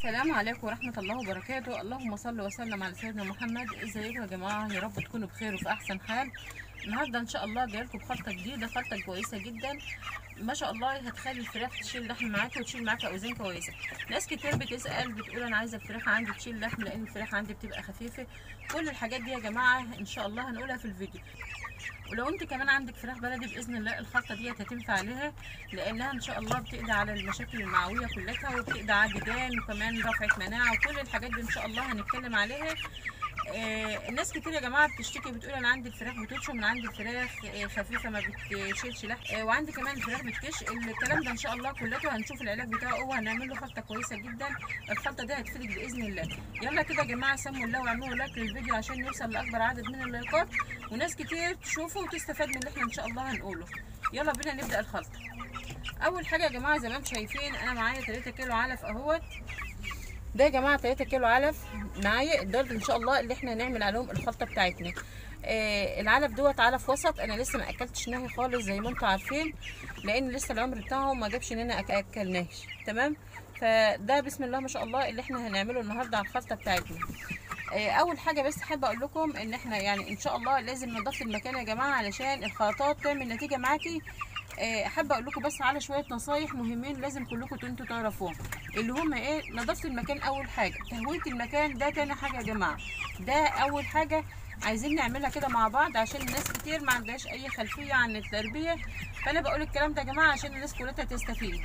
السلام عليكم ورحمة الله وبركاته اللهم صل وسلم على سيدنا محمد ازيكم يا جماعة يا رب تكونوا بخير وفي أحسن حال النهاردة إن شاء الله جايلكم بخلطة جديدة خلطة كويسة جدا ما شاء الله هتخلي الفراخ تشيل لحم معاكي وتشيل معاكي أوزان كويسة ناس كتير بتسأل بتقول أنا عايزة الفراخ عندي تشيل لحم لأن الفراخ عندي بتبقى خفيفة كل الحاجات دي يا جماعة إن شاء الله هنقولها في الفيديو ولو انت كمان عندك فراخ بلدي باذن الله الخلطه دي هتنفع عليها لانها ان شاء الله بتقضي على المشاكل المعويه كلها وبتقضي على الديدان وكمان رفعه مناعه وكل الحاجات دي ان شاء الله هنتكلم عليها آه الناس كتير يا جماعه بتشتكي بتقول انا عندي الفراخ بتنشم من عندي الفراخ آه خفيفه ما بتشيلش لحم آه وعندي كمان الفراخ بتكش الكلام ده ان شاء الله كلته هنشوف العلاج بتاعه وهنعمل له خلطه كويسه جدا الخلطه دي هتفيدك باذن الله يلا كده يا جماعه سموا الله واعملوا لايك للفيديو عشان نوصل لاكبر عدد من اللايكات وناس كتير تشوفه وتستفاد من اللي احنا ان شاء الله هنقوله يلا بينا نبدا الخلطه اول حاجه يا جماعه زي ما انتم شايفين انا معايا 3 كيلو علف اهوت ده يا جماعه 3 كيلو علف معايا دول ان شاء الله اللي احنا هنعمل عليهم الخلطه بتاعتنا آه العلف دوت علف وسط انا لسه ما اكلتش نهي خالص زي ما انتم عارفين لان لسه العمر بتاعهم ما جابش ان انا اكلناش تمام فده بسم الله ما شاء الله اللي احنا هنعمله النهارده على الخلطه بتاعتنا آه اول حاجه بس حابه اقول لكم ان احنا يعني ان شاء الله لازم نضف المكان يا جماعه علشان الخلطات تعمل نتيجه معاكي آه حابه اقول لكم بس على شويه نصايح مهمين لازم كلكم انتوا تعرفوهم اللي هم ايه نظافه المكان اول حاجه تهويه المكان ده تاني حاجه يا جماعه ده اول حاجه عايزين نعملها كده مع بعض عشان الناس كتير ما عندهاش اي خلفيه عن التربيه فانا بقول الكلام ده يا جماعه عشان الناس كلها تستفيد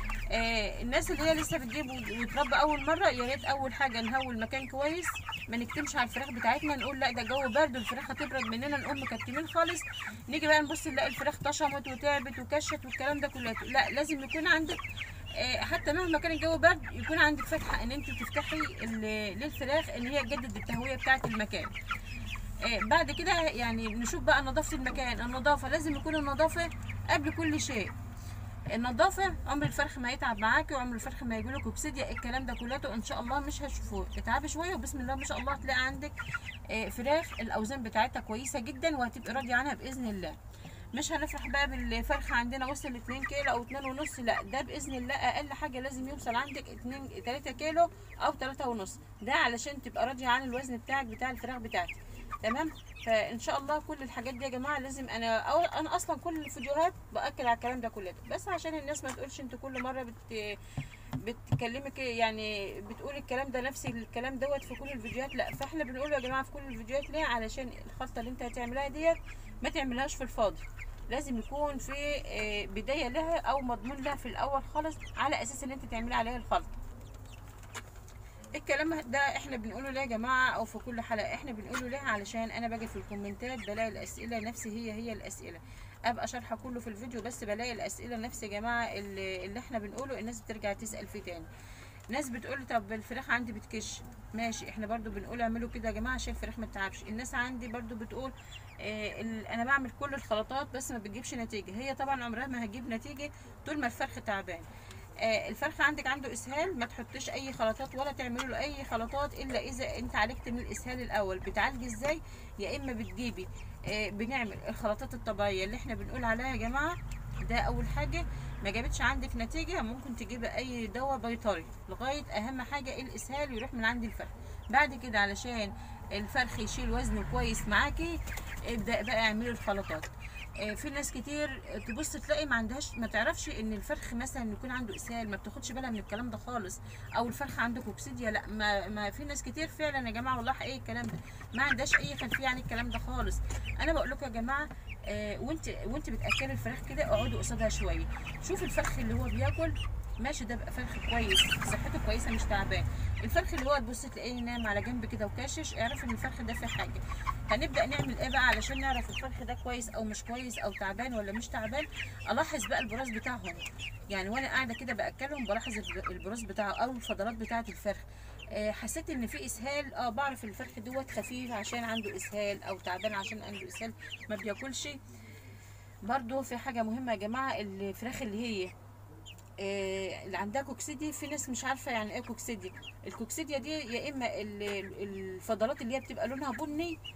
آه الناس اللي هي لسه بتجيب وتربى اول مره يا ريت اول حاجه نهوي المكان كويس ما نكتمش على الفراخ بتاعتنا نقول لا ده جو برد والفراخ هتبرد مننا نقوم مكتمين خالص نيجي بقى نبص نلاقي الفراخ طشمت وتعبت وكشت والكلام ده كله لا لازم يكون عندك آه حتى مهما كان الجو برد يكون عندك فتحه ان انت تفتحي للفراخ ان هي تجدد التهويه بتاعه المكان آه بعد كده يعني نشوف بقى نظافه المكان النظافه لازم يكون النظافه قبل كل شيء النظافه عمر الفرخ ما يتعب معاكي وعمر الفرخ ما يجيلك اوكسيديا الكلام ده كلته ان شاء الله مش هتشوفوه اتعبي شويه وبسم الله ما شاء الله هتلاقي عندك فراخ الاوزان بتاعتها كويسه جدا وهتبقي راضيه عنها باذن الله مش هنفرح بقى بالفرخه عندنا وصل ل 2 كيلو او 2 ونص لا ده باذن الله اقل حاجه لازم يوصل عندك 2 3 كيلو او 3 ونص ده علشان تبقى راضيه عن الوزن بتاعك بتاع الفراخ بتاعتك تمام فان شاء الله كل الحاجات دي يا جماعه لازم انا أو انا اصلا كل الفيديوهات باكد على الكلام ده كله بس عشان الناس ما تقولش انت كل مره بت بتكلمك يعني بتقول الكلام ده نفس الكلام دوت في كل الفيديوهات لا فاحنا بنقول يا جماعه في كل الفيديوهات ليه علشان الخلطه اللي انت هتعملها ديت ما تعملهاش في الفاضي لازم يكون في بدايه لها او مضمون لها في الاول خالص على اساس ان انت تعملي عليها الخلطه الكلام ده احنا بنقوله ليه يا جماعه او في كل حلقه احنا بنقوله ليه علشان انا باجي في الكومنتات بلاقي الاسئله نفسي هي هي الاسئله ابقى شارحه كله في الفيديو بس بلاقي الاسئله نفس يا جماعه اللي, اللي احنا بنقوله الناس بترجع تسال فيه تاني ناس بتقول طب الفراخ عندي بتكش ماشي احنا برضو بنقول اعملوا كده يا جماعه عشان الفراخ ما تتعبش الناس عندي برضو بتقول اه انا بعمل كل الخلطات بس ما بتجيبش نتيجه هي طبعا عمرها ما هتجيب نتيجه طول ما الفرخ تعبان آه الفرخ عندك عنده اسهال ما تحطيش اي خلطات ولا تعملي له اي خلطات الا اذا انت عالجت من الاسهال الاول بتعالجي ازاي يا اما بتجيبي آه بنعمل الخلطات الطبيعيه اللي احنا بنقول عليها يا جماعه ده اول حاجه ما جابتش عندك نتيجه ممكن تجيبي اي دواء بيطري لغايه اهم حاجه الاسهال يروح من عند الفرخ بعد كده علشان الفرخ يشيل وزنه كويس معاكي ابدا بقى اعملي الخلطات في ناس كتير تبص تلاقي ما عندهاش ما تعرفش ان الفرخ مثلا يكون عنده اسهال ما بتاخدش بالها من الكلام ده خالص او الفرخ عنده كوكسيديا لا ما, ما في ناس كتير فعلا يا جماعه والله ايه الكلام ده ما عندهاش اي خلفيه عن الكلام ده خالص انا بقول لكم يا جماعه آه وانت وانت بتاكلي الفراخ كده اقعدوا قصادها شويه شوف الفرخ اللي هو بياكل ماشي ده بقى فرخ كويس صحته كويسه مش تعبان الفرخ اللي هو تبص تلاقيه نام على جنب كده وكاشش اعرف ان الفرخ ده فيه حاجه هنبدا نعمل ايه بقى علشان نعرف الفرخ ده كويس او مش كويس او تعبان ولا مش تعبان الاحظ بقى البراز بتاعهم يعني وانا قاعده كده باكلهم بلاحظ البراز بتاعه او الفضلات بتاعه الفرخ آه حسيت ان في اسهال اه بعرف الفرخ دوت خفيف عشان عنده اسهال او تعبان عشان عنده اسهال ما بياكلش برضو في حاجه مهمه يا جماعه الفراخ اللي هي اللي عندها كوكسيدي في ناس مش عارفه يعني ايه كوكسيدي الكوكسيديا دي يا اما الفضلات اللي هي بتبقى لونها بني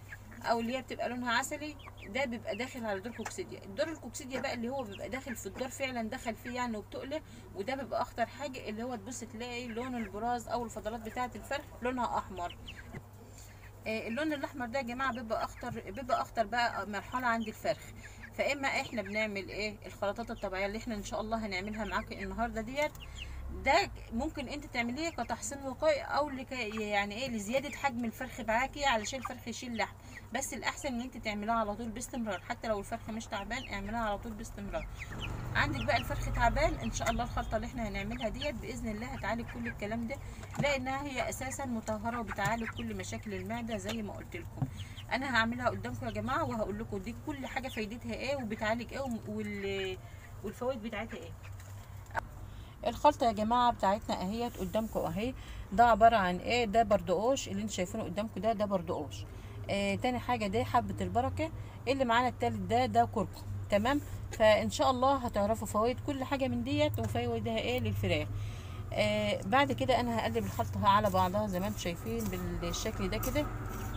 او اللي هي بتبقى لونها عسلي ده بيبقى داخل على دور كوكسيديا الدور الكوكسيديا بقى اللي هو بيبقى داخل في الدور فعلا دخل فيه يعني وبتقله وده بيبقى اخطر حاجه اللي هو تبص تلاقي لون البراز او الفضلات بتاعه الفرخ لونها احمر آه، اللون الاحمر ده يا جماعه بيبقى اخطر بيبقى اخطر بقى مرحله عند الفرخ فاما احنا بنعمل ايه الخلطات الطبيعيه اللي احنا ان شاء الله هنعملها معاكم النهارده ديت ده ممكن انت تعمليه كتحصين وقائي او لك يعني ايه لزياده حجم الفرخ معاكي علشان الفرخ يشيل لحم بس الاحسن ان انت تعمليها على طول باستمرار حتى لو الفرخ مش تعبان اعمليها على طول باستمرار عندك بقى الفرخ تعبان ان شاء الله الخلطه اللي احنا هنعملها ديت باذن الله هتعالج كل الكلام ده لانها هي اساسا مطهره وبتعالج كل مشاكل المعده زي ما قلت لكم انا هعملها قدامكم يا جماعه وهقول لكم دي كل حاجه فايدتها ايه وبتعالج ايه وال- والفوائد بتاعتها ايه الخلطه يا جماعه بتاعتنا اهيت قدامكم اهي ده عباره عن ايه ده بردقوش اللي انتوا شايفينه قدامكم ده ده بردقوش آه تاني حاجه ده حبه البركه اللي معانا التالت ده ده كركم تمام فان شاء الله هتعرفوا فوائد كل حاجه من ديت وفوائدها ايه للفراخ آه بعد كده انا هقلب الخلطه على بعضها زي ما انتم شايفين بالشكل ده كده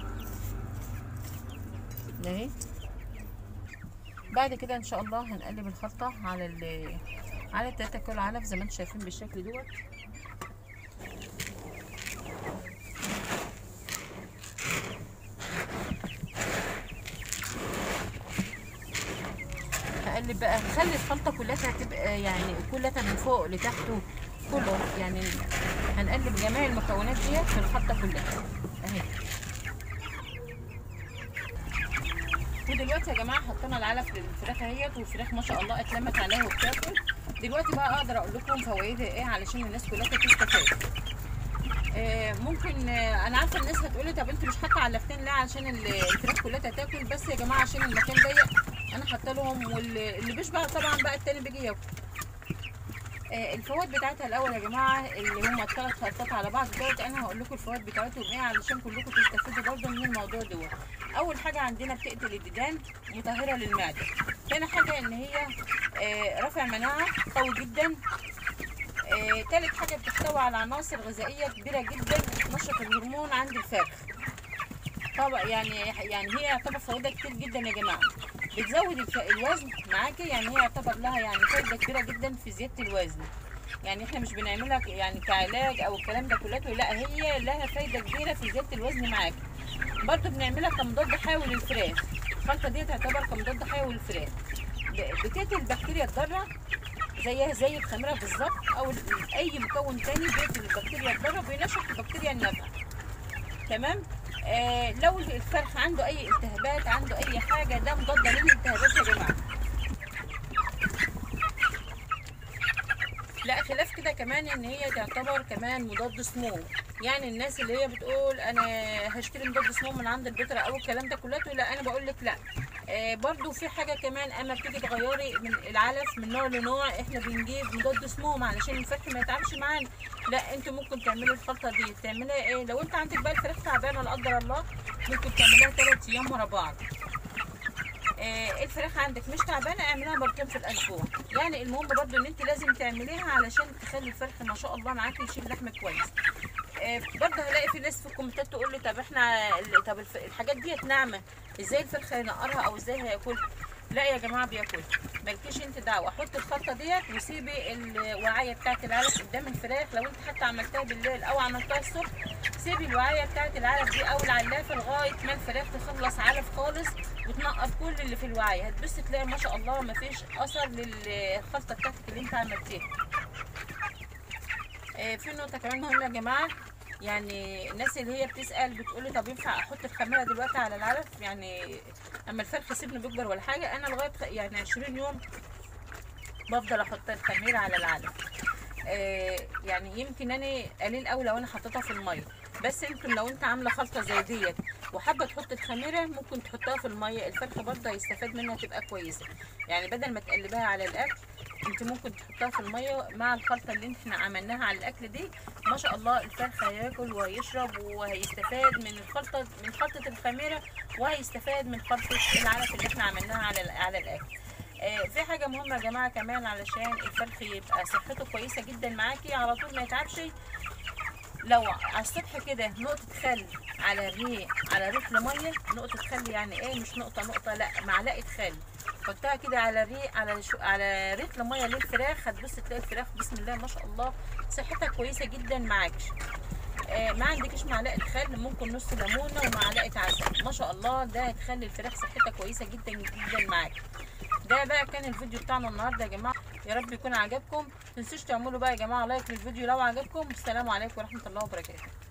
ده اهي بعد كده ان شاء الله هنقلب الخلطه على ال على التلاتة كيلو علف زي ما انتم شايفين بالشكل دوت هقلب بقى خلي الخلطة كلها تبقى يعني كلها من فوق لتحت كله يعني هنقلب جميع المكونات ديت في الخلطة كلها اهي ودلوقتي يا جماعه حطينا العلف للفراخ اهيت والفراخ ما شاء الله اتلمت عليها وبتاكل دلوقتي بقى اقدر اقول لكم فوائدها ايه علشان الناس كلها تستفاد آه ممكن آه انا عارفه الناس هتقولي طب انت مش حاطه علفتين ليه علشان ال- الفراخ كلها تاكل بس يا جماعه عشان المكان ضيق انا حاطه لهم واللي بيشبع طبعا بقى التاني بيجي ياكل آه، الفوائد بتاعتها الاول يا جماعه اللي هم الثلاث خلطات على بعض دوت انا هقول لكم الفوائد بتاعتهم ايه علشان كلكم تستفيدوا برضه من الموضوع دوت اول حاجه عندنا بتقتل الديدان مطهره للمعده تاني حاجه ان هي آه، رافع مناعه قوي جدا آه، تالت حاجه بتحتوي على عناصر غذائيه كبيره جدا بتنشط الهرمون عند الفرخ طبعا يعني يعني هي يعتبر فوائدها كتير جدا يا جماعه بتزود الف- الوزن معاكي يعني هي يعتبر لها يعني فايده كبيره جدا في زياده الوزن يعني احنا مش بنعملها ك- يعني كعلاج او الكلام ده كله لا هي لها فايده كبيره في زياده الوزن معاكي برضه بنعملها كمضاد حيوي للفراخ الخلطه دي تعتبر كمضاد حيوي للفراخ ب- بتقتل البكتيريا الضاره زيها زي الخميره بالظبط او ال- اي مكون تاني بيقتل البكتيريا الضاره وبينشط البكتيريا النافعه تمام آه لو الفرخ عنده اي التهابات عنده اي حاجه ده مضاد للالتهابات يا جماعه لا خلاف كده كمان ان هي تعتبر كمان مضاد سموم يعني الناس اللي هي بتقول انا هشتري مضاد سموم من عند البيطرة او الكلام ده كله لا انا بقول لك لا آه برضو في حاجه كمان اما بتيجي تغيري من العلف من نوع لنوع احنا بنجيب مضاد سموم علشان الفرخ ما يتعبش معانا لا انتوا ممكن تعملوا الخلطه دي تعمليها ايه لو انت عندك بقى الفراخ تعبانه لا قدر الله ممكن تعمليها ثلاث ايام ورا بعض آه، الفراخ عندك مش تعبانه اعمليها مرتين في الاسبوع يعني المهم برضو ان انت لازم تعمليها علشان تخلي الفرخ ما شاء الله معاكي يشيل لحم كويس آه، برضه هلاقي في ناس في الكومنتات تقول لي طب احنا ال- طب الف- الحاجات ديت ناعمه ازاي الفرخ هينقرها او ازاي هياكلها لا يا جماعه بياكل مالكيش انت دعوه حط الخلطه ديت وسيبي الوعايه بتاعت العلف قدام الفراخ لو انت حتى عملتها بالليل او عملتها الصبح سيبي الوعايه بتاعت العلف دي او العلافه لغايه ما الفراخ تخلص علف خالص وتنقط كل اللي في الوعايه هتبص تلاقي ما شاء الله ما فيش اثر للخلطه بتاعتك اللي انت عملتيها آه، في نقطة كمان مهمة يا جماعة يعني الناس اللي هي بتسأل بتقولي طب ينفع احط الخميرة دلوقتي على العلف يعني اما الفرخ سيبني بيكبر ولا حاجة انا لغاية خ- يعني 20 يوم بفضل احط الخميرة على العلف آه يعني يمكن انا قليل قوي لو انا حطيتها في المية بس يمكن لو انت عامله خلطه زي ديت وحابه تحط الخميره ممكن تحطها في الميه الفرخه برضه هيستفاد منها تبقى كويسه يعني بدل ما تقلبها على الاكل انت ممكن تحطها في الميه مع الخلطه اللي احنا عملناها على الاكل دي ما شاء الله الفرخ هياكل وهيشرب وهيستفاد من الخلطه من خلطه الخميره وهيستفاد من خلطه العلف اللي احنا عملناها على على الاكل آه، في حاجه مهمه يا جماعه كمان علشان الفرخ يبقى صحته كويسه جدا معاكي على طول ما يتعبش لو على الصبح كده نقطة خل على الريق على رتل مية نقطة خل يعني ايه مش نقطة نقطة لا معلقة خل حطها كده على الريق على شو على رتل مية للفراخ هتبص تلاقي الفراخ بسم الله ما شاء الله صحتها كويسة جدا معاكش آه ما عندكش معلقة خل ممكن نص ليمونة ومعلقة عسل ما شاء الله ده هتخلي الفراخ صحتها كويسة جدا جدا معاك ده بقى كان الفيديو بتاعنا النهارده يا جماعه يا رب يكون عجبكم متنسوش تعملوا بقى يا جماعه لايك للفيديو لو عجبكم السلام عليكم ورحمه الله وبركاته